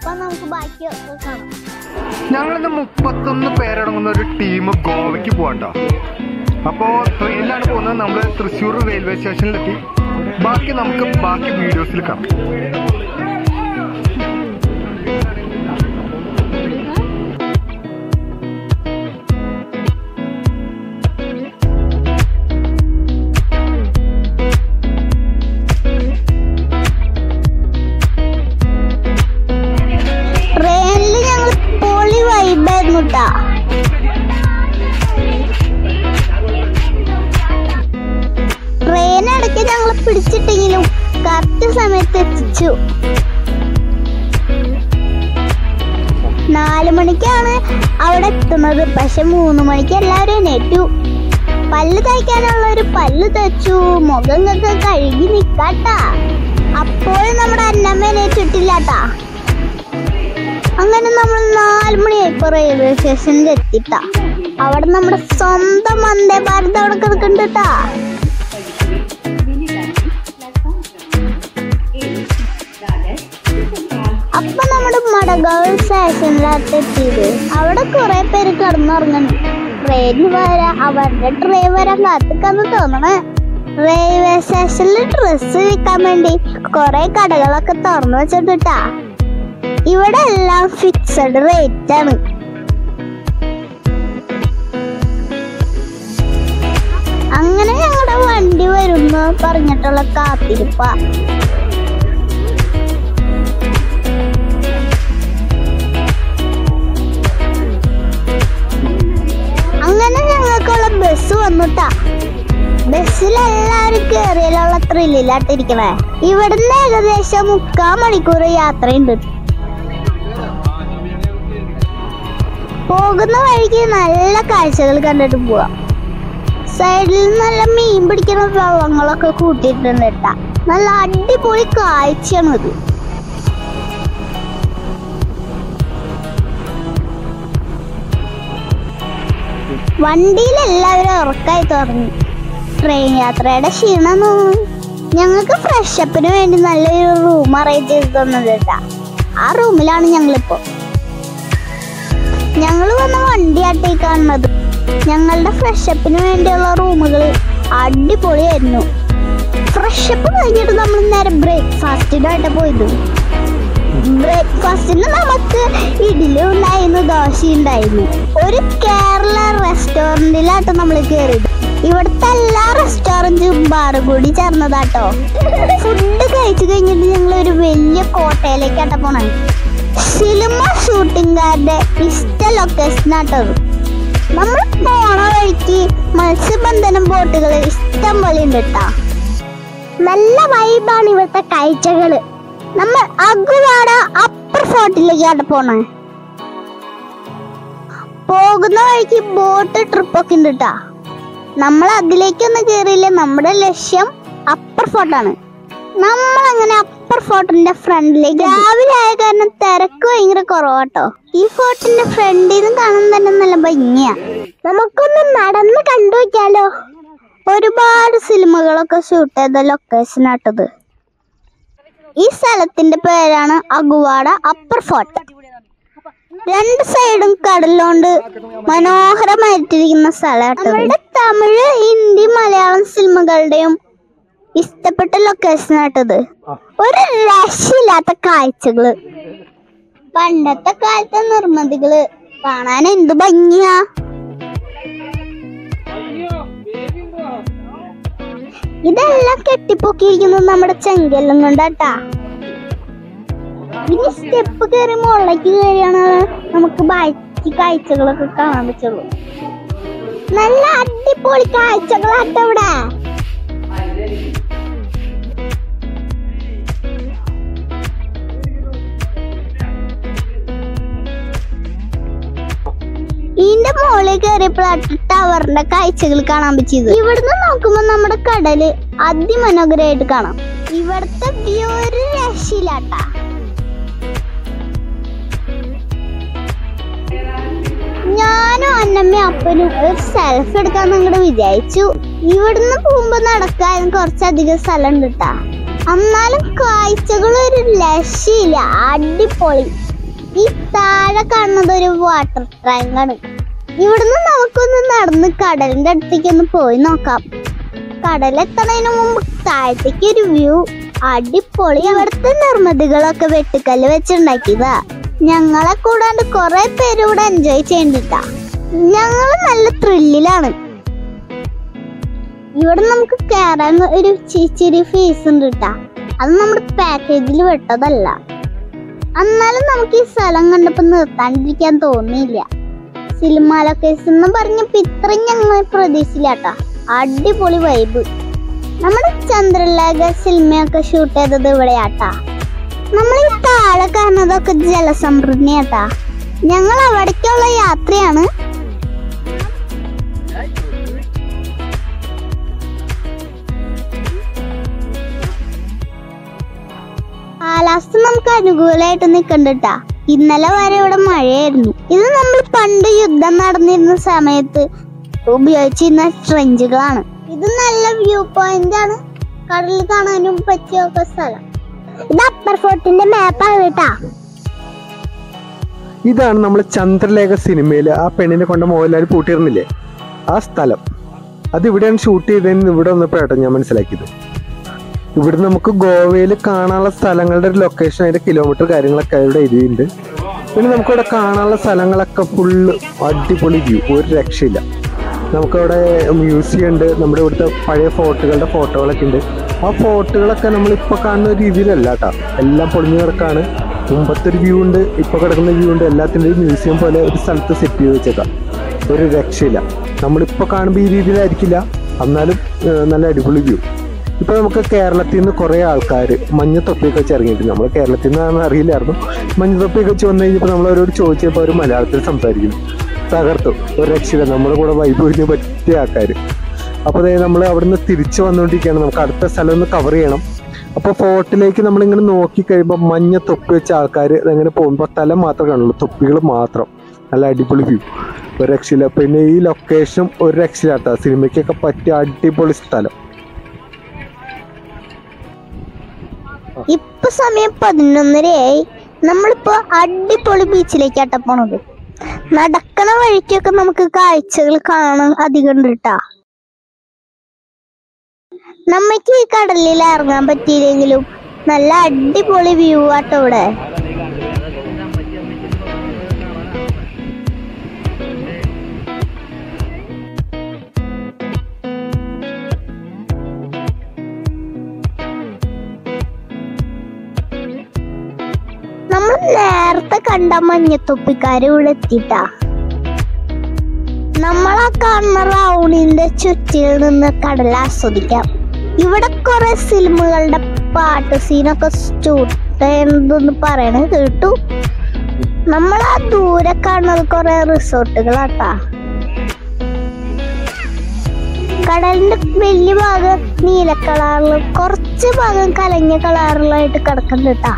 അപ്പൊ നമുക്ക് ബാക്കിയൊക്കെ കാണാം ഞങ്ങളിന്ന് മുപ്പത്തൊന്ന് പേരടങ്ങുന്ന ഒരു ടീം ഗോവയ്ക്ക് പോകണ്ടോ അപ്പോ ട്രെയിനിലാണ് പോകുന്നത് നമ്മൾ തൃശ്ശൂർ റെയിൽവേ സ്റ്റേഷനിലെത്തി ബാക്കി നമുക്ക് ബാക്കി വീഡിയോസിൽ കാണാം ട്രെയിനിൽ ഞങ്ങൾ പൊളി വൈബായിരുന്നു കേട്ടാ ട്രെയിൻ ഇടയ്ക്ക് ഞങ്ങൾ പിടിച്ചിട്ടെങ്കിലും കറക്റ്റ് സമയത്ത് എത്തിച്ചു നാല് മണിക്കാണ് അവിടെ എത്തുന്നത് പക്ഷെ മൂന്ന് മണിക്ക് എല്ലാവരും എണീറ്റു പല്ല് തയ്ക്കാനുള്ള ഒരു പല്ല് തയ്ച്ചു മുഖം ഒക്കെ കഴുകി നിക്കാട്ടാ അപ്പോഴും നമ്മുടെ അന്നമ്മ എണീറ്റിട്ടില്ലാട്ടാ അങ്ങനെ നമ്മൾ നാല് മണിയായപ്പോ റെയിൽവേ സ്റ്റേഷനിൽ എത്തിട്ടാ അവിടെ നമ്മുടെ സ്വന്തം വന്ദേ ഭാരത് അവിടെ കിടക്കണ്ടാ അപ്പൊ നമ്മുടെ മടഗാവ് സ്റ്റേഷനിലാണ് എത്തിയത് അവിടെ കുറെ പേര് കിടന്നുറങ്ങുന്നു ട്രെയിൻ വരാ അവരുടെ ട്രെയിൻ വരാൻ കാത്തിക്കാന്ന് തോന്നണേ റെയിൽവേ സ്റ്റേഷനിൽ ഡ്രസ്സ് വിൽക്കാൻ വേണ്ടി കുറെ കടകളൊക്കെ തുറന്നു വെച്ചിട്ടാ ഇവിടെ എല്ലാം ഫിക്സഡ് റേറ്റ് ആണ് അങ്ങനെ ഞങ്ങളുടെ വണ്ടി വരുന്നു പറഞ്ഞിട്ടുള്ള കാത്തിരിപ്പ അങ്ങനെ ഞങ്ങൾക്കുള്ള ബസ് വന്നുട്ടാ ബസ്സിൽ എല്ലാവരും കേറിയാലുള്ള ത്രില്ലിലാട്ടിരിക്കണേ ഇവിടുന്ന് ഏകദേശം മുക്കാൽ മണിക്കൂർ യാത്രയുണ്ട് പോകുന്ന വഴിക്ക് നല്ല കാഴ്ചകൾ കണ്ടിട്ട് പോവാം സൈഡിൽ നല്ല മീൻ പിടിക്കുന്ന വെള്ളങ്ങളൊക്കെ കൂട്ടിയിട്ടുണ്ട് കേട്ടാ നല്ല അടിപൊളി കാഴ്ചയാണ് ഇത് വണ്ടിയിൽ എല്ലാവരും ഉറക്കായി തുടങ്ങി ട്രെയിൻ യാത്രയുടെ ക്ഷീണം തോന്നി ഞങ്ങൾക്ക് ഫ്രഷപ്പിന് വേണ്ടി നല്ലൊരു റൂം അറേഞ്ച് ചെയ്ത് തന്നത് കേട്ടാ ആ റൂമിലാണ് ഞങ്ങളിപ്പോ ഞങ്ങൾ വന്ന വണ്ടിയാട്ടി കാണുന്നത് ഞങ്ങളുടെ ഫ്രഷപ്പിന് വേണ്ടിയുള്ള റൂമുകൾ അടിപൊളിയായിരുന്നു ഫ്രഷപ്പ് കഴിഞ്ഞിട്ട് നമ്മൾ നേരെ ബ്രേക്ക്ഫാസ്റ്റിനായിട്ട് പോയത് ബ്രേക്ക്ഫാസ്റ്റിന് നമുക്ക് ഇഡ്ഡലി ഉണ്ടായിരുന്നു ദോശ ഉണ്ടായിരുന്നു ഒരു കേരള റെസ്റ്റോറൻറ്റിലാട്ടോ നമ്മൾ കയറിയത് ഇവിടുത്തെ എല്ലാ റെസ്റ്റോറൻറ്റും ബാറും കൂടി ചേർന്നതാട്ടോ ഫുഡ് കഴിച്ചു കഴിഞ്ഞിട്ട് ഞങ്ങൾ ഒരു വലിയ കോട്ടയിലേക്കാട്ടോ പോണേ സിനിമ ഷൂട്ടിംഗുകാരുടെ ഇഷ്ട ലൊക്കേഷൻ ആട്ടത് നമ്മൾ പോണ വഴിക്ക് മത്സ്യബന്ധനം ബോട്ടുകൾ ഇഷ്ടം പോലെ ഉണ്ട് കേട്ടാ നല്ല വൈബാണ് ഇവിടുത്തെ കാഴ്ചകള് നമ്മൾ അഗുവാട അപ്പർ ഫോർട്ടിലേക്കാണ് പോണേ പോകുന്ന വഴിക്ക് ബോട്ട് ട്രിപ്പൊക്കെ ഉണ്ട് കേട്ടാ നമ്മൾ അതിലേക്കൊന്നും കയറിയില്ല നമ്മുടെ ലക്ഷ്യം അപ്പർ ഫോർട്ടാണ് നമ്മൾ അങ്ങനെ അപ്പർ ഫോർട്ടിന്റെ ഫ്രണ്ടിലേക്ക് രാവിലെ ആയ കാരണം തിരക്ക് ഭയങ്കര കുറവാട്ടോ ഈ ഫോർട്ടിന്റെ ഫ്രണ്ടിൽ നിന്ന് കാണാൻ തന്നെ നല്ല ഭംഗിയാ നമുക്കൊന്ന് നടന്ന് കണ്ടു വെക്കാലോ ഒരുപാട് സിനിമകളൊക്കെ ഷൂട്ട് ചെയ്ത ലൊക്കേഷൻ ആട്ടത് ഈ സ്ഥലത്തിന്റെ പേരാണ് അഗുവാട അപ്പർ ഫോർട്ട് രണ്ട് സൈഡും കടലുകൊണ്ട് മനോഹരമായിട്ടിരിക്കുന്ന സ്ഥലമാട്ടോ നമ്മുടെ തമിഴ് ഹിന്ദി മലയാളം സിനിമകളുടെയും ഇഷ്ടപ്പെട്ട ലൊക്കേഷൻ ആട്ടത് ഒരു രക്ഷയില്ലാത്ത കാഴ്ചകള് പണ്ടത്തെ കാലത്തെ നിർമ്മിതികള് കാണാൻ എന്ത് ഭംഗിയാ ഇതെല്ലാം കെട്ടിപ്പൊക്കിയിരിക്കുന്നത് നമ്മുടെ ചെങ്കല്ലും കൊണ്ടാട്ടാ ഇനി സ്റ്റെപ്പ് കയറി മുകളിലേക്ക് കയറിയാണ് നമുക്ക് ബാക്കി കാഴ്ചകളൊക്കെ കാണാൻ പറ്റുള്ളൂ നല്ല അടിപൊളി കാഴ്ചകളാട്ടോ ഇവിടെ ഇതിന്റെ മുകളിൽ കയറിയപ്പോഴാണ് ടവറിന്റെ കാഴ്ചകൾ കാണാൻ പറ്റിയത് ഇവിടുന്ന് നോക്കുമ്പോ നമ്മുടെ കടല് അതിമനോഹരമായിട്ട് കാണാം ഇവിടുത്തെ വ്യൂ ഒരു രക്ഷയില്ലാട്ടാ ഞാനും അന്നമ്മയും അപ്പനും ഒരു സെൽഫി എടുക്കാൻ അങ്ങോട്ട് വിചാരിച്ചു ഇവിടുന്ന് പോകുമ്പോ നടക്കാൻ കുറച്ചധികം സ്ഥലം ഉണ്ട് ട്ടാ എന്നാലും കാഴ്ചകൾ ഒരു രക്ഷയില്ല അടിപൊളി ഈ താഴെ കാണുന്നത് ഒരു വാട്ടർ ടാങ്ക് ആണ് ഇവിടുന്ന് നമുക്കൊന്ന് നടന്ന് കടലിന്റെ അടുത്തേക്ക് ഒന്ന് പോയി നോക്കാം കടലെത്തണതിന് മുമ്പ് താഴത്തേക്ക് ഒരു വ്യൂ അടിപൊളി അവിടുത്തെ നിർമ്മിതികളൊക്കെ വെട്ടുകല്ല് വെച്ചുണ്ടാക്കിയതാ ഞങ്ങളെ കൂടാണ്ട് കുറെ പേര് ഇവിടെ എൻജോയ് ചെയ്യണ്ടിട്ടാ ഞങ്ങള് നല്ല ത്രില്ലിലാണ് ഇവിടെ നമുക്ക് കയറാൻ ഒരു ചിച്ചിരി ഫീസ് ഉണ്ട് കേട്ടാ അത് നമ്മുടെ പാക്കേജിൽ വിട്ടതല്ല എന്നാലും നമുക്ക് ഈ സ്ഥലം കണ്ടപ്പോ നിർത്താണ്ടിരിക്കാൻ തോന്നിയില്ല സിനിമ ലൊക്കേഷൻ എന്ന് പറഞ്ഞപ്പോ ഇത്രയും ഞങ്ങൾ പ്രതീക്ഷിച്ചില്ല കേട്ടാ അടിപൊളി വൈബ് നമ്മുടെ ചന്ദ്രലേഖ സിനിമയൊക്കെ ഷൂട്ട് ചെയ്തത് ഇവിടെയാട്ടാ നമ്മൾ ഈ താഴെ കാണുന്നതൊക്കെ ജലസമൃദ്ധിയാട്ടാ ഞങ്ങൾ അവിടേക്കുള്ള യാത്രയാണ് കാലാവസ്ഥ നമുക്ക് അനുകൂലമായിട്ട് നിക്കണ്ടട്ടാ ഇന്നലെ വരെ ഇവിടെ മഴയായിരുന്നു ഇത് നമ്മൾ പണ്ട് യുദ്ധം നടന്നിരുന്ന സമയത്ത് ഉപയോഗിച്ചിരുന്ന ട്രെഞ്ചുകളാണ് ഇത് നല്ല വ്യൂ പോയിന്റ് ആണ് കടലിൽ കാണാനും പറ്റിയൊക്കെ സ്ഥലം ഇത് അപ്പർ ഫോർട്ടിന്റെ മാപ്പാണ് കേട്ടാ ഇതാണ് നമ്മൾ ചന്ദ്രലേഖ സിനിമയിൽ ആ പെണ്ണിനെ കൊണ്ട് മോഹൻലാൽ പൂട്ടിയിരുന്നില്ലേ ആ സ്ഥലം അത് ഇവിടെയാണ് ഷൂട്ട് ചെയ്തതെന്ന് ഇവിടെ വന്നപ്പോഴാട്ടോ ഞാൻ മനസ്സിലാക്കിയത് ഇവിടെ നമുക്ക് ഗോവയിൽ കാണാനുള്ള സ്ഥലങ്ങളുടെ ഒരു ലൊക്കേഷൻ അതിന്റെ കിലോമീറ്റർ കാര്യങ്ങളൊക്കെ ഇവിടെ എഴുതിയിട്ടുണ്ട് പിന്നെ നമുക്കിവിടെ കാണാനുള്ള സ്ഥലങ്ങളൊക്കെ ഫുള്ള് അടിപൊളി വ്യൂ ഒരു രക്ഷയില്ല നമുക്കവിടെ മ്യൂസിയം ഉണ്ട് നമ്മുടെ ഇവിടുത്തെ പഴയ ഫോർട്ടുകളുടെ ഫോട്ടോകളൊക്കെ ഉണ്ട് ആ ഫോർട്ടുകളൊക്കെ നമ്മൾ ഇപ്പോൾ കാണുന്ന രീതിയിലല്ല കേട്ടോ എല്ലാം പൊളിഞ്ഞു കിടക്കാണ് മുമ്പത്തെ ഒരു വ്യൂ ഉണ്ട് ഇപ്പോൾ കിടക്കുന്ന വ്യൂ ഉണ്ട് എല്ലാത്തിൻ്റെ ഒരു മ്യൂസിയം പോലെ ഒരു സ്ഥലത്ത് സെറ്റ് ചെയ്ത് വെച്ചേക്കാം ഒരു രക്ഷയില്ല നമ്മളിപ്പോൾ കാണുമ്പോൾ ഈ രീതിയിലായിരിക്കില്ല എന്നാലും ഏഹ്, നല്ല അടിപൊളി വ്യൂ ഇപ്പൊ നമുക്ക് കേരളത്തിൽ നിന്ന് കുറെ ആൾക്കാർ മഞ്ഞ തൊപ്പിയൊക്കെ വെച്ച് ഇറങ്ങിയിട്ടുണ്ട് നമ്മൾ കേരളത്തിൽ നിന്നാണെന്ന് അറിയില്ലായിരുന്നു മഞ്ഞ തൊപ്പിയൊക്കെ വെച്ച് വന്നു കഴിഞ്ഞപ്പോൾ നമ്മൾ അവരോട് ചോദിച്ചപ്പോൾ അവർ മലയാളത്തിൽ സംസാരിക്കുന്നു തകർത്തു ഒരു രക്ഷയില്ല നമ്മുടെ കൂടെ വൈബിന് പറ്റിയ ആൾക്കാർ അപ്പോൾ അതായത് നമ്മൾ അവിടുന്ന് തിരിച്ചു വന്നുകൊണ്ടിരിക്കുകയാണ് നമുക്ക് അടുത്ത സ്ഥലം ഒന്ന് കവർ ചെയ്യണം അപ്പോൾ ഫോർട്ടിലേക്ക് നമ്മളിങ്ങനെ നോക്കി കഴിയുമ്പോൾ മഞ്ഞ തൊപ്പി വെച്ച ആൾക്കാർ അങ്ങനെ പോകുമ്പോൾ തല മാത്രമേ കാണുള്ളൂ തൊപ്പികൾ മാത്രം നല്ല അടിപൊളി വ്യൂ ഒരു രക്ഷയില്ല പിന്നെ ഈ ലൊക്കേഷനും ഒരു രക്ഷയില്ലാത്ത സിനിമയ്ക്കൊക്കെ പറ്റിയ അടിപൊളി സ്ഥലം ഇപ്പൊ സമയം പതിനൊന്നരയായി നമ്മളിപ്പോ അടിപൊളി ബീച്ചിലേക്കാട്ട പോണത് നടക്കണ വഴിക്കൊക്കെ നമുക്ക് കാഴ്ചകൾ കാണാൻ അധികം ഉണ്ട് കേട്ടാ നമ്മക്ക് ഈ കടലിൽ ഇറങ്ങാൻ പറ്റിയില്ലെങ്കിലും നല്ല അടിപൊളി വ്യൂ ആട്ടോ ഇവിടെ നമ്മൾ നേരത്തെ കണ്ട മഞ്ഞത്തൊപ്പിക്കാര് ഇവിടെ എത്തിട്ടാ നമ്മളാ കാണുന്ന റൗണിന്റെ ചുറ്റിൽ നിന്ന് കടൽ ആസ്വദിക്കാം ഇവിടെ കുറെ സിനിമകളുടെ പാട്ട് സീനൊക്കെ ഷൂട്ട് എന്തെന്ന് പറയണത് കേട്ടു നമ്മൾ ആ ദൂരെ കാണുന്നത് കുറെ റിസോർട്ടുകളാട്ടാ കടലിന്റെ വലിയ ഭാഗം നീല കളറിലും കുറച്ച് ഭാഗം കലങ്ങിയ കളറിലായിട്ട് കിടക്കുന്നുണ്ട് കേട്ടാ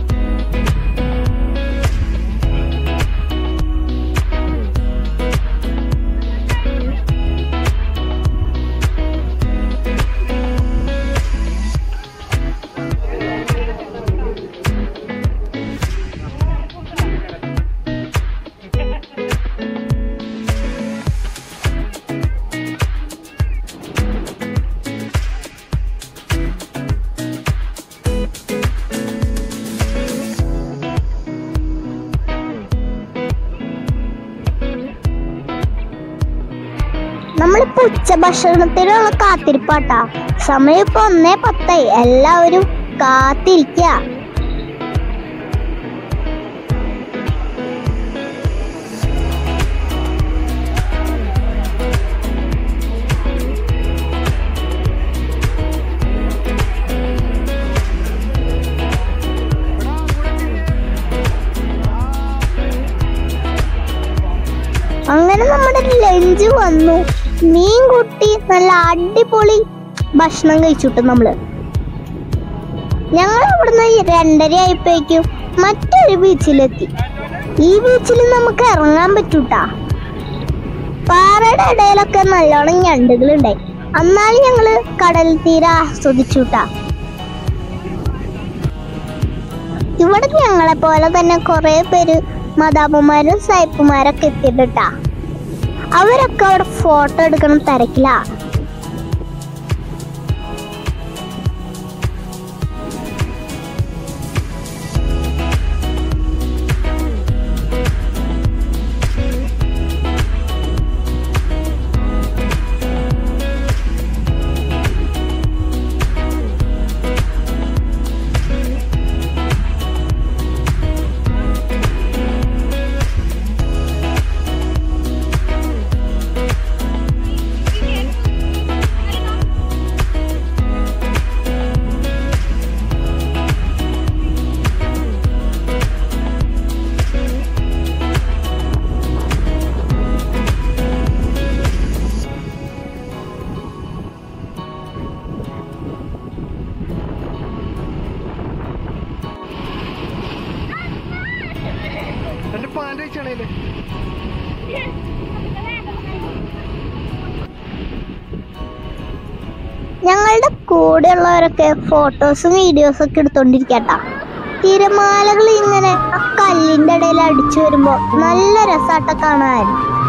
നമ്മളിപ്പോ ഉച്ച ഭക്ഷണത്തിനുള്ള കാത്തിരിപ്പാട്ടാ സമയം ഇപ്പൊ ഒന്നേ പത്തായി എല്ലാവരും കാത്തിരിക്ക അങ്ങനെ നമ്മുടെ ലഞ്ച് വന്നു മീൻ കുട്ടി നല്ല അടിപൊളി ഭക്ഷണം കഴിച്ചുട്ട് നമ്മള് ഞങ്ങൾ അവിടുന്ന് രണ്ടര ആയപ്പോഴേക്കും മറ്റൊരു ബീച്ചിലെത്തി ഈ ബീച്ചിൽ നമുക്ക് ഇറങ്ങാൻ പറ്റൂട്ടാ പാറയുടെ ഇടയിലൊക്കെ നല്ലോണം ഞണ്ടുകളുണ്ടായി എന്നാലും ഞങ്ങള് കടൽ തീരെ ആസ്വദിച്ചുട്ടാ ഇവിടെ ഞങ്ങളെ പോലെ തന്നെ കുറെ പേര് മദാമ്മമാരും സായിപ്പുമാരൊക്കെ എത്തിയിട്ടാ അവരൊക്കെ അവിടെ ഫോട്ടോ എടുക്കണം തിരക്കിലാ എന്റെ പാൻറ് വെച്ചാണേല് ഞങ്ങളുടെ കൂടെയുള്ളവരൊക്കെ ഫോട്ടോസും വീഡിയോസും ഒക്കെ എടുത്തോണ്ടിരിക്കട്ടാ തിരമാലകൾ ഇങ്ങനെ ആ കല്ലിന്റെ ഇടയിൽ അടിച്ചു വരുമ്പോ നല്ല രസാട്ട കാണാൻ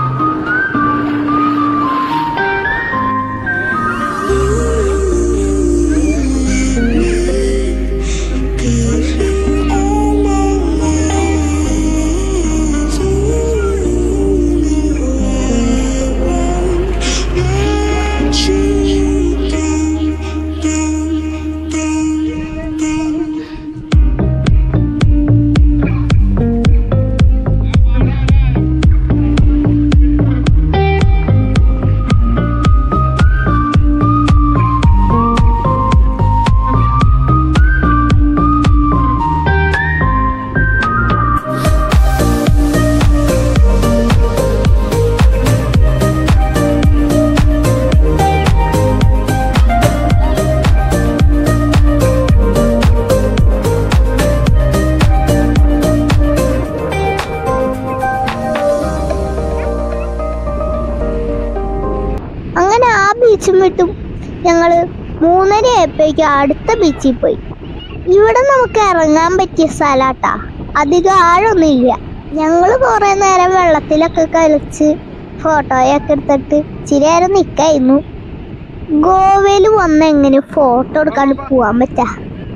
അങ്ങനെ ആ ബീച്ചും വിട്ടും ഞങ്ങള് മൂന്നര ആയപ്പോഴേക്കും അടുത്ത ബീച്ചിൽ പോയി ഇവിടെ നമുക്ക് ഇറങ്ങാൻ പറ്റിയ സ്ഥലാട്ടാ അധികം ആഴൊന്നുമില്ല ഞങ്ങള് കുറെ നേരം വെള്ളത്തിലൊക്കെ കളിച്ച് ഫോട്ടോയൊക്കെ എടുത്തിട്ട് ഇച്ചിരി നേരം നിക്കായിരുന്നു ഗോവയിൽ വന്ന് എങ്ങനെ ഫോട്ടോ എടുക്കാണ്ട് പോവാൻ പറ്റാ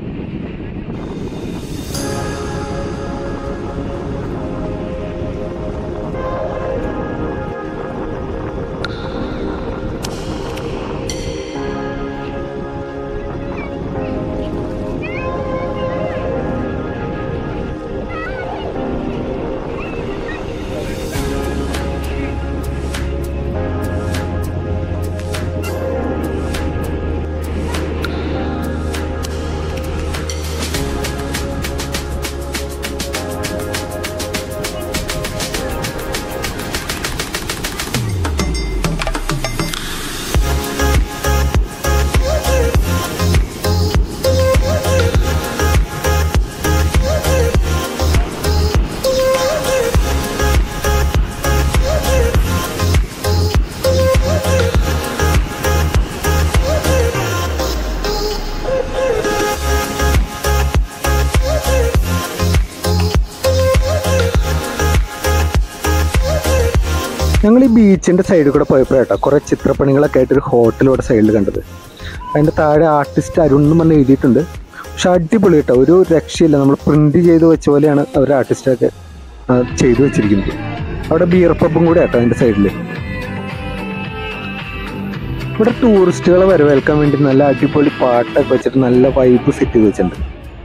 ഞങ്ങൾ ഈ ബീച്ചിന്റെ സൈഡിൽ കൂടെ പോയപ്പോഴാട്ടോ കുറെ ചിത്രപ്പണികളൊക്കെ ആയിട്ട് ഒരു ഹോട്ടൽ ഇവിടെ സൈഡിൽ കണ്ടത് അതിന്റെ താഴെ ആർട്ടിസ്റ്റ് അരുൺ എന്ന് പറഞ്ഞ് എഴുതിയിട്ടുണ്ട് പക്ഷെ അടിപൊളി കേട്ടോ ഒരു രക്ഷയില്ല നമ്മൾ പ്രിന്റ് ചെയ്ത് വെച്ച പോലെയാണ് അവർ ആർട്ടിസ്റ്റൊക്കെ ചെയ്തു വെച്ചിരിക്കുന്നത് അവിടെ ബിയർ പബും കൂടെ ആട്ടോ അതിന്റെ സൈഡിൽ ഇവിടെ ടൂറിസ്റ്റുകളെ വരവേൽക്കാൻ വേണ്ടി നല്ല അടിപൊളി പാട്ടൊക്കെ വെച്ചിട്ട് നല്ല വൈബ് സെറ്റ് ചെയ്ത് വെച്ചിട്ടുണ്ട്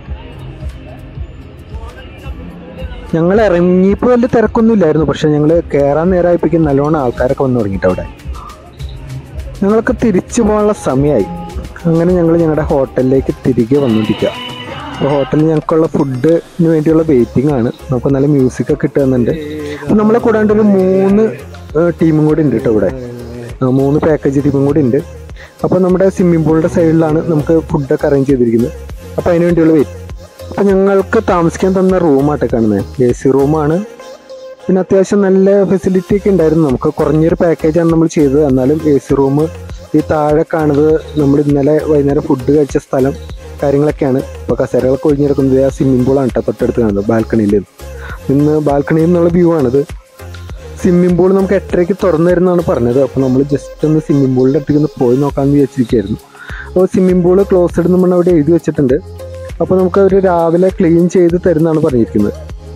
ഞങ്ങൾ ഇറങ്ങിയപ്പോൾ വലിയ തിരക്കൊന്നും ഇല്ലായിരുന്നു പക്ഷെ ഞങ്ങൾ കയറാൻ നേരമായപ്പോഴേക്കും നല്ലോണം ആൾക്കാരൊക്കെ വന്നു തുടങ്ങിയിട്ട് അവിടെ ഞങ്ങൾക്ക് തിരിച്ചു പോകാനുള്ള സമയമായി അങ്ങനെ ഞങ്ങൾ ഞങ്ങളുടെ ഹോട്ടലിലേക്ക് തിരികെ വന്നുകൊണ്ടിരിക്കുക അപ്പോൾ ഹോട്ടലിൽ ഞങ്ങൾക്കുള്ള ഫുഡിന് വേണ്ടിയുള്ള വെയിറ്റിംഗ് ആണ് നമുക്ക് നല്ല മ്യൂസിക് ഒക്കെ കിട്ടുന്നുണ്ട് അപ്പോൾ നമ്മളെ കൂടാണ്ട് ഒരു മൂന്ന് ടീമും കൂടി ഉണ്ട് കേട്ടോ ഇവിടെ ആ, മൂന്ന് പാക്കേജ് ടീമും കൂടി ഉണ്ട് അപ്പോൾ നമ്മുടെ സ്വിമ്മിംഗ് പൂളിൻ്റെ സൈഡിലാണ് നമുക്ക് ഫുഡൊക്കെ അറേഞ്ച് ചെയ്തിരിക്കുന്നത് അപ്പോൾ അതിന് വേണ്ടിയുള്ള വെയിറ്റ് അപ്പം ഞങ്ങൾക്ക് താമസിക്കാൻ തന്ന റൂമാട്ടെ കാണുന്നത് എ സി റൂമാണ് പിന്നെ അത്യാവശ്യം നല്ല ഫെസിലിറ്റി ഒക്കെ ഉണ്ടായിരുന്നു നമുക്ക് കുറഞ്ഞൊരു പാക്കേജാണ് നമ്മൾ ചെയ്തത് എന്നാലും എ സി റൂം ഈ താഴെ കാണുന്നത് നമ്മൾ ഇന്നലെ വൈകുന്നേരം ഫുഡ് കഴിച്ച സ്ഥലം കാര്യങ്ങളൊക്കെയാണ് ഇപ്പോൾ കസേരകളൊക്കെ ഒഴിഞ്ഞിരിക്കുന്നത് ആ സ്വിമ്മിംഗ് പൂളാണ് കേട്ടോ തൊട്ടടുത്ത് കാണുന്നത് ബാൽക്കണിയിൽ നിന്ന് ബാൽക്കണിയിൽ നിന്നുള്ള വ്യൂ ആണിത് സ്വിമ്മിംഗ് പൂൾ നമുക്ക് എട്ടരയ്ക്ക് തുറന്നു തരുന്നതാണ് പറഞ്ഞത് അപ്പോൾ നമ്മൾ ജസ്റ്റ് ഒന്ന് സ്വിമ്മിംഗ് പൂളിൻ്റെ അടുത്തേക്ക് ഒന്ന് പോയി നോക്കാമെന്ന് വിചാരിച്ചിരിക്കുകയായിരുന്നു അപ്പോൾ സ്വിമ്മിംഗ് പൂൾ ക്ലോസ്ഡ് നമ്മൾ അവിടെ എഴുതി വെച്ചിട്ടുണ്ട് അപ്പോൾ നമുക്ക് അവർ രാവിലെ ക്ലീൻ ചെയ്ത് തരുന്നതാണ് പറഞ്ഞിരിക്കുന്നത്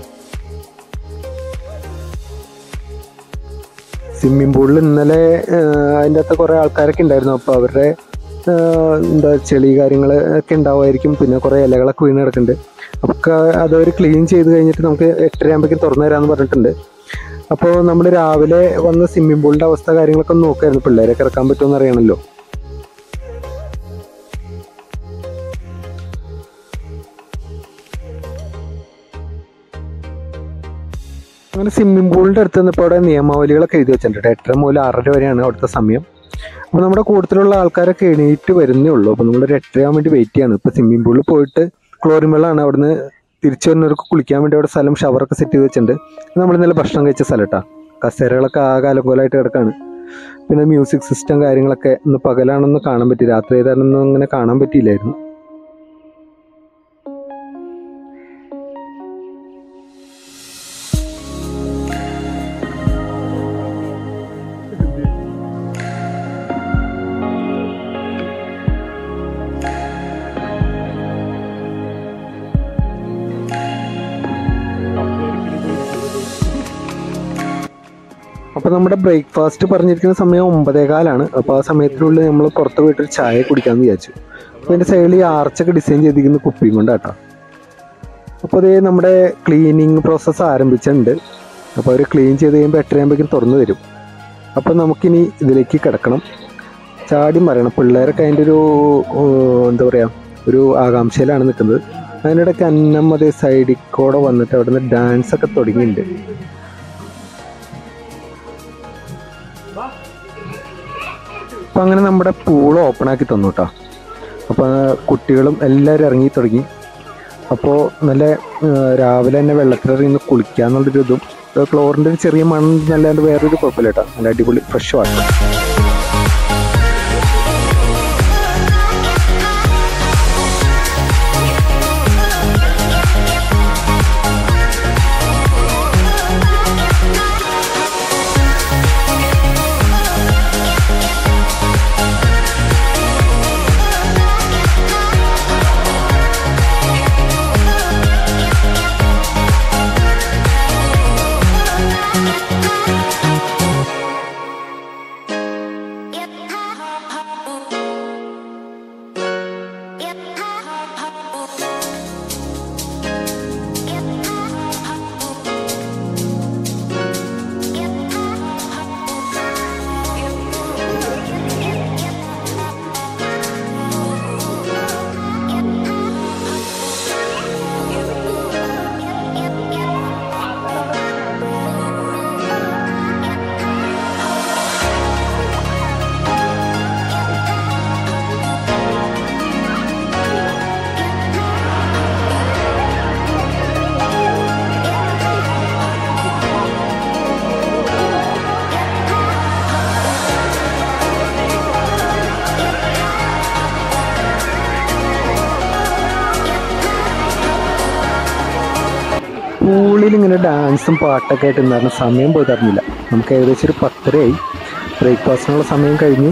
സ്വിമ്മിംഗ് പൂളിൽ ഇന്നലെ ആഹ്, അതിൻ്റെ അകത്ത് കുറേ ആൾക്കാരൊക്കെ ഉണ്ടായിരുന്നു അപ്പോൾ അവരുടെ ആഹ്, എന്താ ചെളി കാര്യങ്ങൾ ഒക്കെ ഉണ്ടാവുമായിരിക്കും പിന്നെ കുറേ ഇലകളൊക്കെ വീണ് കിടക്കുന്നുണ്ട് അപ്പോൾ അതവർ ക്ലീൻ ചെയ്ത് കഴിഞ്ഞിട്ട് നമുക്ക് എട്ടര ആകുമ്പോഴേക്കും തുറന്നു തരാമെന്ന് പറഞ്ഞിട്ടുണ്ട് അപ്പോൾ നമ്മൾ രാവിലെ വന്ന് സ്വിമ്മിംഗ് പൂളിൻ്റെ അവസ്ഥ കാര്യങ്ങളൊക്കെ ഒന്ന് നോക്കായിരുന്നു പിള്ളേരൊക്കെ ഇറക്കാൻ പറ്റുമെന്ന് അറിയണമല്ലോ അങ്ങനെ സ്വിമ്മിംഗ് പൂളിൻ്റെ അടുത്ത് നിന്നപ്പോൾ അവിടെ നിയമാവലികളൊക്കെ എഴുതി വെച്ചിട്ടുണ്ട് എട്ടര മുതൽ ആറര വരെയാണ് അവിടുത്തെ സമയം അപ്പോൾ നമ്മുടെ കൂട്ടത്തിലുള്ള ആൾക്കാരൊക്കെ എണീറ്റ് വരുന്നേ ഉള്ളൂ അപ്പോൾ നമ്മൾ ഒരു എട്ടരയാൻ വേണ്ടി വെയിറ്റ് ചെയ്യാണ് ഇപ്പോൾ സ്വിമ്മിംഗ് പൂളിൽ പോയിട്ട് ക്ലോറിൻ വെള്ളമാണ് അവിടുന്ന് തിരിച്ചു വരുന്നവർക്ക് കുളിക്കാൻ വേണ്ടി അവിടെ സ്ഥലം ഷവറൊക്കെ സെറ്റ് ചെയ്ത് വെച്ചിട്ടുണ്ട് നമ്മൾ ഇന്നലെ ഭക്ഷണം കഴിച്ച സ്ഥലട്ടാ കസേരകളൊക്കെ ആകെ അലങ്കോലമായിട്ട് കിടക്കാണ് പിന്നെ മ്യൂസിക് സിസ്റ്റം കാര്യങ്ങളൊക്കെ ഇന്ന് പകലാണെന്ന് കാണാൻ പറ്റി രാത്രി ഏതാണെന്നൊന്നും അങ്ങനെ കാണാൻ പറ്റിയില്ലായിരുന്നു അപ്പോൾ നമ്മുടെ ബ്രേക്ക്ഫാസ്റ്റ് പറഞ്ഞിരിക്കുന്ന സമയം ഒമ്പതേകാലാണ് അപ്പോൾ ആ സമയത്തിനുള്ളിൽ നമ്മൾ പുറത്ത് പോയിട്ടൊരു ചായ കുടിക്കാമെന്ന് വിചാരിച്ചു അപ്പോൾ അതിൻ്റെ സൈഡിൽ ഈ ആർച്ചൊക്കെ ഡിസൈൻ ചെയ്തിരിക്കുന്ന കുപ്പിയും കൊണ്ടാട്ടോ അപ്പോൾ അതേ നമ്മുടെ ക്ലീനിങ് പ്രോസസ്സ് ആരംഭിച്ചിട്ടുണ്ട് അപ്പോൾ അവർ ക്ലീൻ ചെയ്ത് കഴിയുമ്പോൾ എട്ടരയാകുമ്പോഴേക്കും തുറന്നു തരും അപ്പോൾ നമുക്കിനി ഇതിലേക്ക് കിടക്കണം ചാടി മറിയണം പിള്ളേരൊക്കെ അതിൻ്റെ ഒരു ഓ, എന്താ പറയുക ഒരു ആകാംക്ഷയിലാണ് നിൽക്കുന്നത് അതിനിടയ്ക്ക് അന്നം അതേ സൈഡിൽ കൂടെ വന്നിട്ട് അവിടെ നിന്ന് ഡാൻസ് ഒക്കെ തുടങ്ങിയിട്ടുണ്ട് അപ്പം അങ്ങനെ നമ്മുടെ പൂൾ ഓപ്പൺ ആക്കി തന്നു കേട്ടോ അപ്പോൾ കുട്ടികളും എല്ലാവരും ഇറങ്ങി തുടങ്ങി അപ്പോൾ നല്ല ആ, രാവിലെ തന്നെ വെള്ളത്തിലിറങ്ങി കുളിക്കാന്നുള്ളൊരു ഇതും ക്ലോറിൻ്റെ ഒരു ചെറിയ മണ്ണ് നല്ലാണ്ട് വേറൊരു കുഴപ്പമില്ല കേട്ടോ നല്ല അടിപൊളി ഫ്രഷ് വാട്ടർ പൂളിൽ ഇങ്ങനെ ഡാൻസും പാട്ടൊക്കെ ആയിട്ട് ഉണ്ടായിരുന്ന സമയം പോയി തരുന്നില്ല നമുക്ക് ഏകദേശം ഒരു പത്തരയായി ബ്രേക്ക്ഫാസ്റ്റിനുള്ള സമയം കഴിഞ്ഞു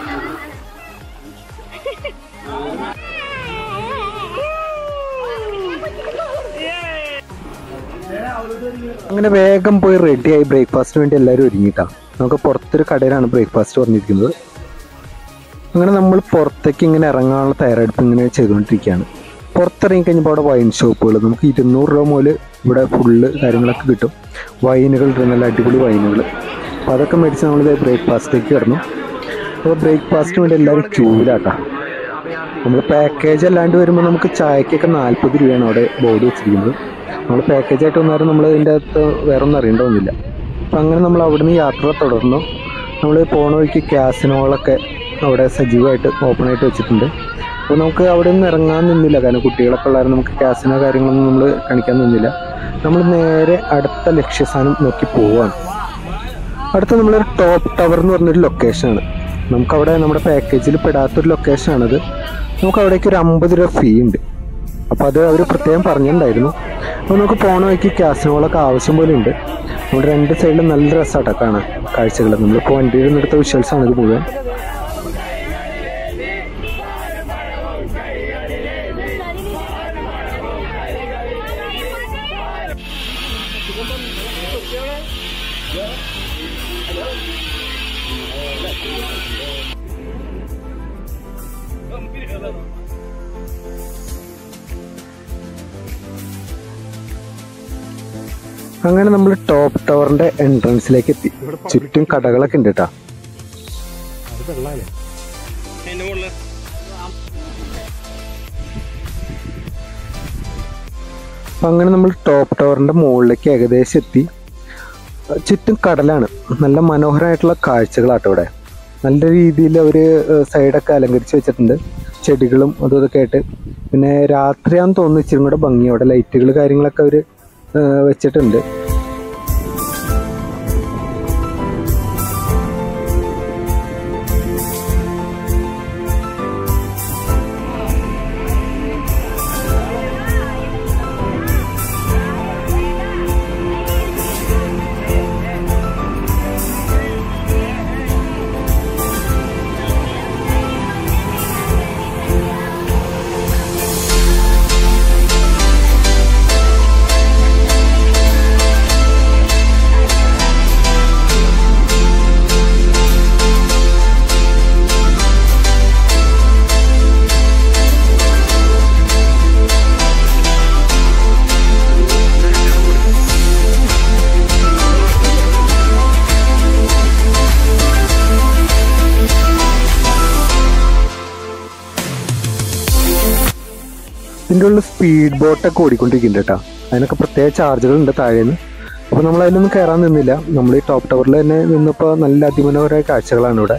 അങ്ങനെ വേഗം പോയി റെഡിയായി ബ്രേക്ക്ഫാസ്റ്റിന് വേണ്ടി എല്ലാവരും ഒരുങ്ങിയിട്ടാ നമുക്ക് പുറത്തൊരു കടയിലാണ് ബ്രേക്ക്ഫാസ്റ്റ് പറഞ്ഞിരിക്കുന്നത് അങ്ങനെ നമ്മൾ പുറത്തേക്ക് ഇങ്ങനെ ഇറങ്ങാനുള്ള തയ്യാറെടുപ്പ് ഇങ്ങനെ ചെയ്തുകൊണ്ടിരിക്കുകയാണ് പുറത്തിറങ്ങി കഴിഞ്ഞപ്പോൾ അവിടെ വൈൻ ഷോപ്പുകൾ നമുക്ക് ഇരുന്നൂറ് രൂപ മുതൽ ഇവിടെ ഫുള്ള് കാര്യങ്ങളൊക്കെ കിട്ടും വൈനുകൾ ഉണ്ട് നല്ല അടിപൊളി വൈനുകൾ അപ്പോൾ അതൊക്കെ മേടിച്ച് നമ്മളിത് ബ്രേക്ക്ഫാസ്റ്റിലേക്ക് കിടന്നു അപ്പോൾ ബ്രേക്ക്ഫാസ്റ്റിന് വേണ്ടി എല്ലാവരും ക്യൂവിലാട്ടാ നമ്മൾ പാക്കേജ് അല്ലാണ്ട് വരുമ്പോൾ നമുക്ക് ചായക്കൊക്കെ നാൽപ്പത് രൂപയാണ് അവിടെ ബോർഡ് വെച്ചിരിക്കുന്നത് നമ്മൾ പാക്കേജ് ആയിട്ട് വന്നാലും നമ്മൾ ഇതിൻ്റെ അകത്ത് വേറെ ഒന്നും അറിയേണ്ടതൊന്നുമില്ല അപ്പം അങ്ങനെ നമ്മൾ അവിടുന്ന് യാത്ര തുടർന്നു നമ്മൾ പോണ വഴിക്ക് ക്യാസിനോളൊക്കെ അവിടെ സജീവമായിട്ട് ഓപ്പൺ ആയിട്ട് വെച്ചിട്ടുണ്ട് അപ്പോൾ നമുക്ക് അവിടെ നിന്ന് ഇറങ്ങാൻ നിന്നില്ല കാരണം കുട്ടികളൊക്കെ ഉള്ളവരും നമുക്ക് ക്യാസിനോ കാര്യങ്ങളൊന്നും നമ്മൾ കാണിക്കാൻ നിന്നില്ല നമ്മൾ നേരെ അടുത്ത ലക്ഷ്യസ്ഥാനം നോക്കി പോവുകയാണ് അടുത്ത നമ്മളൊരു ടോപ്പ് ടവർ എന്ന് പറഞ്ഞൊരു ലൊക്കേഷനാണ് നമുക്കവിടെ നമ്മുടെ പാക്കേജിൽ പെടാത്തൊരു ലൊക്കേഷനാണത് നമുക്ക് അവിടേക്ക് ഒരു അമ്പത് രൂപ ഫീ ഉണ്ട് അപ്പോൾ അത് അവർ പ്രത്യേകം പറഞ്ഞിട്ടുണ്ടായിരുന്നു അപ്പോൾ നമുക്ക് പോണ വഴിക്ക് ക്യാസിനോളൊക്കെ ആവശ്യം പോലെ ഉണ്ട് നമ്മുടെ രണ്ട് സൈഡിലും നല്ല രസമാട്ടോ കാണാൻ കാഴ്ചകൾ നമ്മളിപ്പോൾ വണ്ടിയിൽ നിന്ന് എടുത്ത വിഷ്വൽസ് ആണ് ഇത് മുഴുവൻ അങ്ങനെ നമ്മൾ ടോപ്പ് ടവറിന്റെ എൻട്രൻസിലേക്ക് എത്തി ചുറ്റും കടകളൊക്കെ ഉണ്ട് കേട്ടോ അപ്പൊ അങ്ങനെ നമ്മൾ ടോപ്പ് ടവറിന്റെ മുകളിലേക്ക് ഏകദേശം എത്തി ചുറ്റും കടലാണ് നല്ല മനോഹരമായിട്ടുള്ള കാഴ്ചകളാട്ടോ ഇവിടെ നല്ല രീതിയിൽ അവർ സൈഡൊക്കെ അലങ്കരിച്ച് വെച്ചിട്ടുണ്ട് ചെടികളും അതും ഇതൊക്കെ ആയിട്ട് പിന്നെ രാത്രിയാന്ന് തോന്നുന്നു ഇച്ചിരി കൂടെ ഭംഗി അവിടെ ലൈറ്റുകൾ കാര്യങ്ങളൊക്കെ അവർ വെച്ചിട്ടുണ്ട് ഇതിൻ്റെ ഉള്ളിൽ സ്പീഡ് ബോട്ടൊക്കെ ഓടിക്കൊണ്ടിരിക്കുന്നുണ്ട് കേട്ടോ അതിനൊക്കെ പ്രത്യേക ചാർജുകൾ ഉണ്ട് താഴേന്ന് അപ്പോൾ നമ്മൾ അതിലൊന്നും കയറാൻ നിന്നില്ല നമ്മൾ ഈ ടോപ്പ് ടവറിൽ തന്നെ നിന്നപ്പോൾ നല്ല അതിമനോഹരമായ കാഴ്ചകളാണ് ഇവിടെ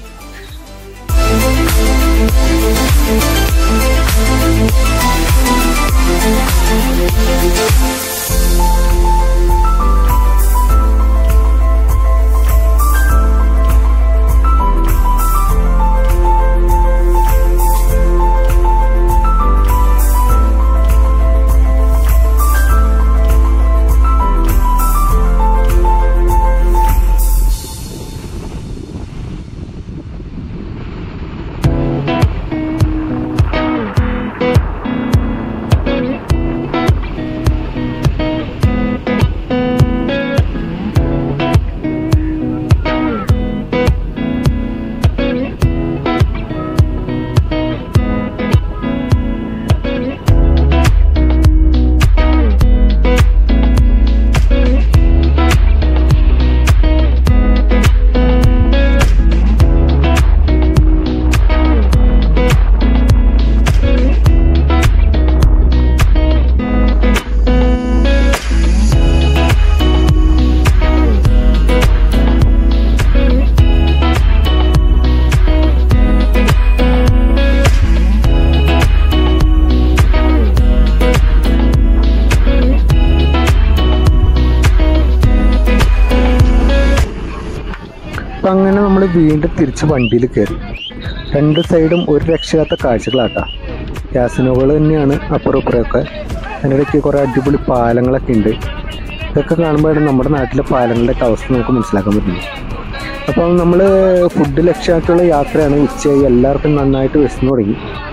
അപ്പം അങ്ങനെ നമ്മൾ വീണ്ടും തിരിച്ച് വണ്ടിയിൽ കയറി രണ്ട് സൈഡും ഒരു രക്ഷയില്ലാത്ത കാഴ്ചകളാട്ടാ ഗ്യാസിനുകൾ തന്നെയാണ് അപ്പുറം ഇപ്പുറമൊക്കെ അതിനിടയ്ക്ക് കുറേ അടിപൊളി പാലങ്ങളൊക്കെ ഉണ്ട് ഇതൊക്കെ കാണുമ്പോഴാണ് നമ്മുടെ നാട്ടിലെ പാലങ്ങളുടെ ഒക്കെ അവസ്ഥ നമുക്ക് മനസ്സിലാക്കാൻ പറ്റുന്നത് അപ്പം നമ്മൾ ഫുഡ് ലക്ഷ്യമാക്കിയുള്ള യാത്രയാണ് ഉച്ചയായി എല്ലാവർക്കും നന്നായിട്ട് വിശന്നു തുടങ്ങി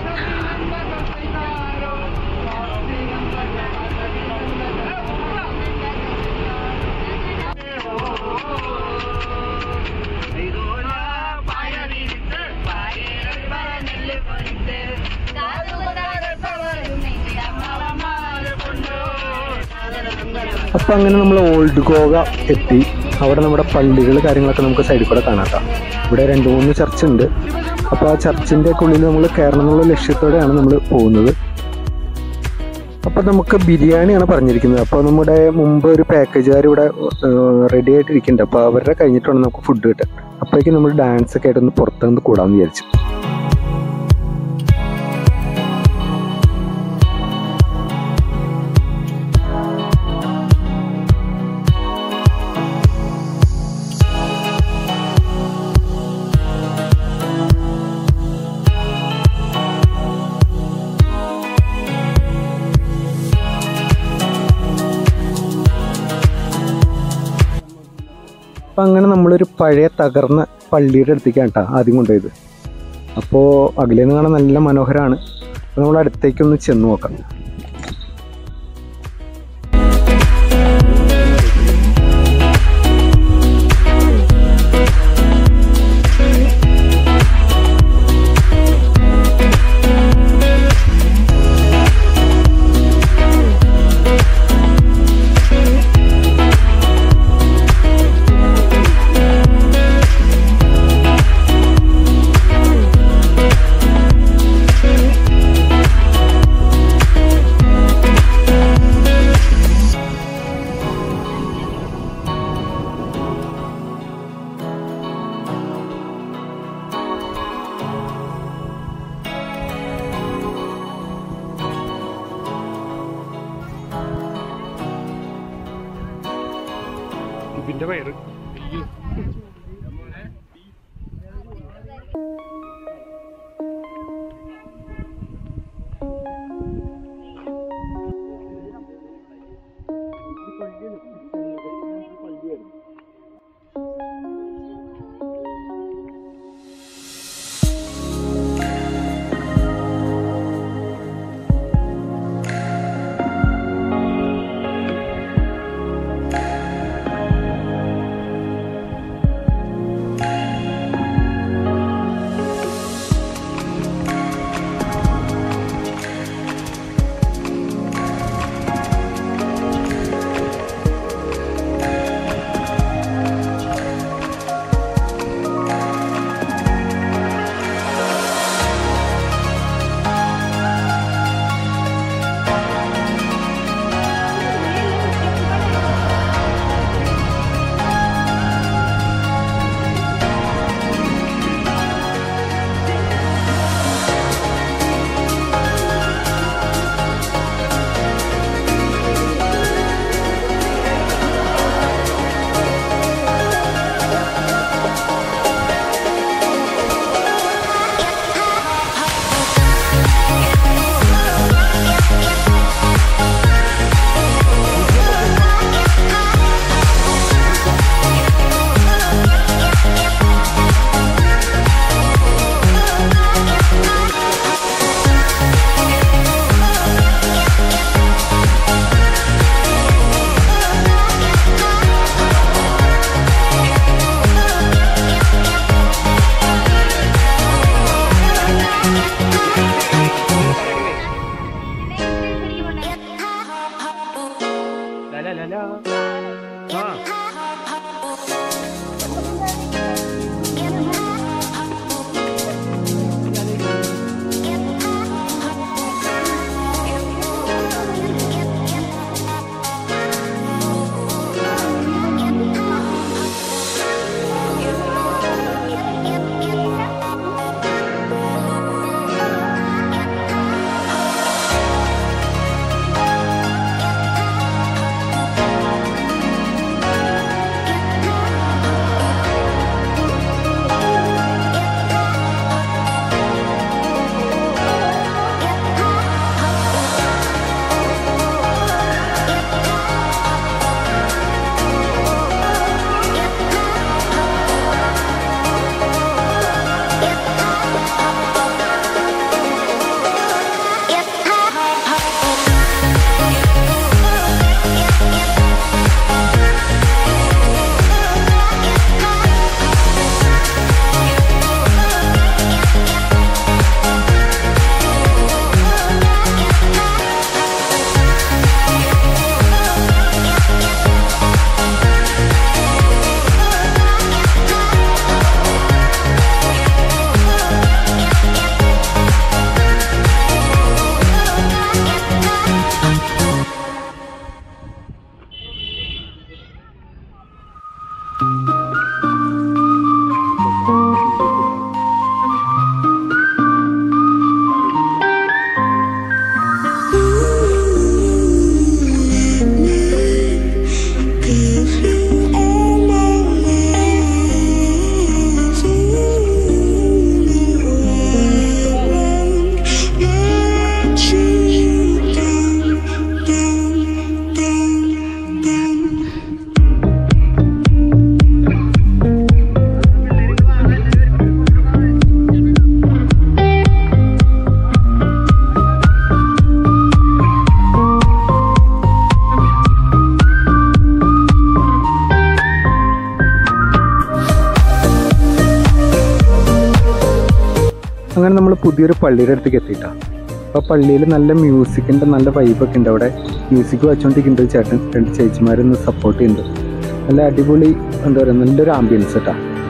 അപ്പം അങ്ങനെ നമ്മൾ ഓൾഡ് ഗോവ എത്തി അവിടെ നമ്മുടെ പള്ളികൾ കാര്യങ്ങളൊക്കെ നമുക്ക് സൈഡിൽ കൂടെ കാണാം ട്ടോ. ഇവിടെ രണ്ട് മൂന്ന് ചർച്ച് ഉണ്ട് അപ്പോൾ ആ ചർച്ചിൻ്റെ ഒക്കെ ഉള്ളിൽ നമ്മൾ കയറണം എന്നുള്ള ലക്ഷ്യത്തോടെയാണ് നമ്മൾ പോകുന്നത് അപ്പോൾ നമുക്ക് ബിരിയാണിയാണ് പറഞ്ഞിരിക്കുന്നത് അപ്പോൾ നമ്മുടെ മുമ്പ് ഒരു പാക്കേജുകാർ ഇവിടെ റെഡി ആയിട്ടിരിക്കുന്നുണ്ട് അപ്പോൾ അവരുടെ കഴിഞ്ഞിട്ടാണ് നമുക്ക് ഫുഡ് കിട്ടുക അപ്പോഴേക്കും നമ്മൾ ഡാൻസ് ഒക്കെ ആയിട്ടൊന്ന് പുറത്തുനിന്ന് കൂടാമെന്ന് വിചാരിച്ചു അപ്പം അങ്ങനെ നമ്മളൊരു പഴയ തകർന്ന പള്ളിയുടെ അടുത്തേക്കാണ് കേട്ടോ ആദ്യം കൊണ്ടുപോയത് അപ്പോൾ അകലേന്ന് കാണാൻ നല്ല മനോഹരമാണ് അപ്പോൾ നമ്മൾ അടുത്തേക്കൊന്ന് ചെന്ന് നോക്കാം ഇതിന്റെ വയറ് അങ്ങനെ നമ്മൾ പുതിയൊരു പള്ളിയുടെ അടുത്തേക്ക് എത്തിയിട്ടാണ് അപ്പോൾ പള്ളിയിൽ നല്ല മ്യൂസിക്കിൻ്റെ നല്ല വൈബൊക്കെ ഉണ്ട് അവിടെ മ്യൂസിക് വെച്ചുകൊണ്ടിരിക്കുന്നുണ്ട് ഒരു ചേട്ടൻ രണ്ട് ചേച്ചിമാരൊന്ന് സപ്പോർട്ട് ചെയ്യുന്നുണ്ട് നല്ല അടിപൊളി എന്താ പറയുക നല്ലൊരു ആംബിയൻസ് കേട്ടോ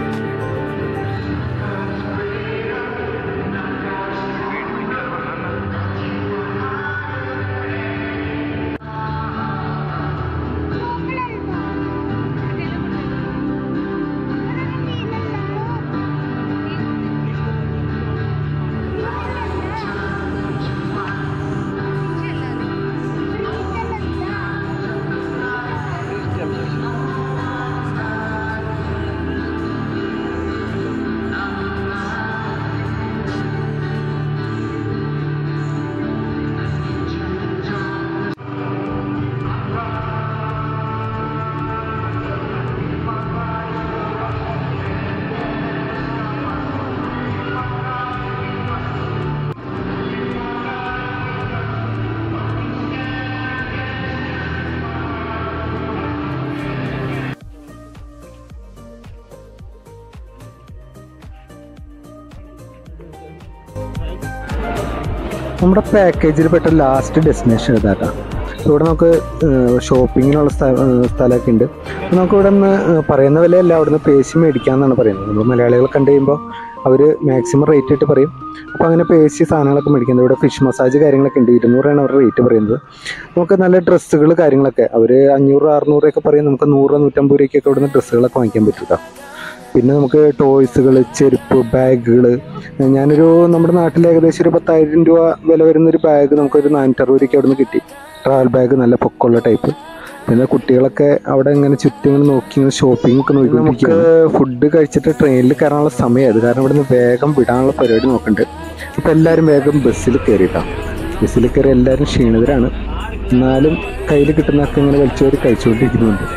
നമ്മുടെ പാക്കേജിൽ പെട്ട ലാസ്റ്റ് ഡെസ്റ്റിനേഷൻ ഇതാട്ടാ ഇവിടെ നമുക്ക് ഷോപ്പിങ്ങിനുള്ള സ്ഥലമൊക്കെ ഉണ്ട് അപ്പോൾ നമുക്ക് ഇവിടെ നിന്ന് പറയുന്ന വിലയല്ല അവിടെ നിന്ന് പേശി മേടിക്കാമെന്നാണ് പറയുന്നത് നമ്മൾ മലയാളികൾ കണ്ടു കഴിയുമ്പോൾ അവർ മാക്സിമം റേറ്റ് ഇട്ട് പറയും അപ്പോൾ അങ്ങനെ പേശി സാധനങ്ങളൊക്കെ മേടിക്കുന്നത് ഇവിടെ ഫിഷ് മസാജ് കാര്യങ്ങളൊക്കെ ഉണ്ട് ഇരുന്നൂറാണ് അവർ റേറ്റ് പറയുന്നത് നമുക്ക് നല്ല ഡ്രസ്സുകൾ കാര്യങ്ങളൊക്കെ അവർ അഞ്ഞൂറ് അറുന്നൂറൊക്കെ പറയും നമുക്ക് നൂറ് നൂറ്റമ്പത് രൂപയ്ക്കൊക്കെ ഇവിടുന്ന് ഡ്രസ്സുകളൊക്കെ വാങ്ങിക്കാൻ പറ്റും കേട്ടോ പിന്നെ നമുക്ക് ടോയ്സുകൾ ചെരുപ്പ് ബാഗുകൾ ഞാനൊരു നമ്മുടെ നാട്ടിൽ ഏകദേശം ഒരു പത്തായിരം രൂപ വില വരുന്ന ഒരു ബാഗ് നമുക്കൊരു നാനൂറ്ററുപത് രൂപയ്ക്ക് അവിടെ നിന്ന് കിട്ടി ട്രാവൽ ബാഗ് നല്ല പൊക്കമുള്ള ടൈപ്പ് പിന്നെ കുട്ടികളൊക്കെ അവിടെ ഇങ്ങനെ ചുറ്റും ഇങ്ങനെ നോക്കി ഇങ്ങനെ ഷോപ്പിംഗ് ഒക്കെ നോക്കി നമുക്ക് ഫുഡ് കഴിച്ചിട്ട് ട്രെയിനിൽ കയറാനുള്ള സമയമായത് കാരണം ഇവിടുന്ന് വേഗം വിടാനുള്ള പരിപാടി നോക്കുന്നുണ്ട് ഇപ്പം എല്ലാവരും വേഗം ബസ്സിൽ കയറിയിട്ടാണ് ബസ്സിൽ കയറി എല്ലാവരും ക്ഷീണിതരാണ് എന്നാലും കയ്യിൽ കിട്ടുന്നതൊക്കെ ഇങ്ങനെ വലിച്ചവർ കഴിച്ചുകൊണ്ടിരിക്കുന്നുണ്ട്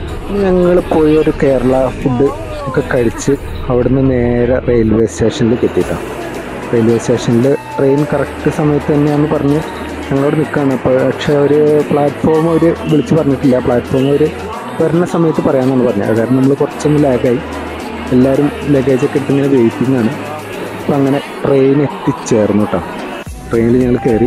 ഞങ്ങൾ പോയി ഒരു കേരള ഫുഡ് ഒക്കെ കഴിച്ച് അവിടുന്ന് നേരെ റെയിൽവേ സ്റ്റേഷനിലേക്ക് എത്തിയിട്ടാണ് റെയിൽവേ സ്റ്റേഷനിൽ ട്രെയിൻ കറക്റ്റ് സമയത്ത് തന്നെയാണെന്ന് പറഞ്ഞ് ഞങ്ങളവിടെ നിൽക്കുകയാണ് അപ്പോൾ പക്ഷേ ഒരു പ്ലാറ്റ്ഫോം അവർ വിളിച്ച് പറഞ്ഞിട്ടില്ല പ്ലാറ്റ്ഫോം അവർ വരുന്ന സമയത്ത് പറയാമെന്നാണ് പറഞ്ഞത് കാരണം നമ്മൾ കുറച്ചൊന്ന് ലാഗായി എല്ലാവരും ലഗേജൊക്കെ എടുത്ത് ഇങ്ങനെ വെയിറ്റിംഗ് ആണ് അപ്പോൾ അങ്ങനെ ട്രെയിൻ എത്തിച്ചേർന്നു കേട്ടോ ട്രെയിനിൽ ഞങ്ങൾ കയറി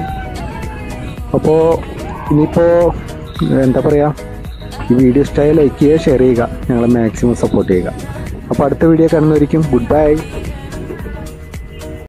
അപ്പോൾ ഇനിയിപ്പോൾ എന്താ പറയുക ഈ വീഡിയോ ഇഷ്ടമായി ലൈക്ക് ചെയ്യുക ഷെയർ ചെയ്യുക ഞങ്ങളെ മാക്സിമം സപ്പോർട്ട് ചെയ്യുക അപ്പോൾ അടുത്ത വീഡിയോ കാണുന്നവരിക്കും ഗുഡ് ബൈ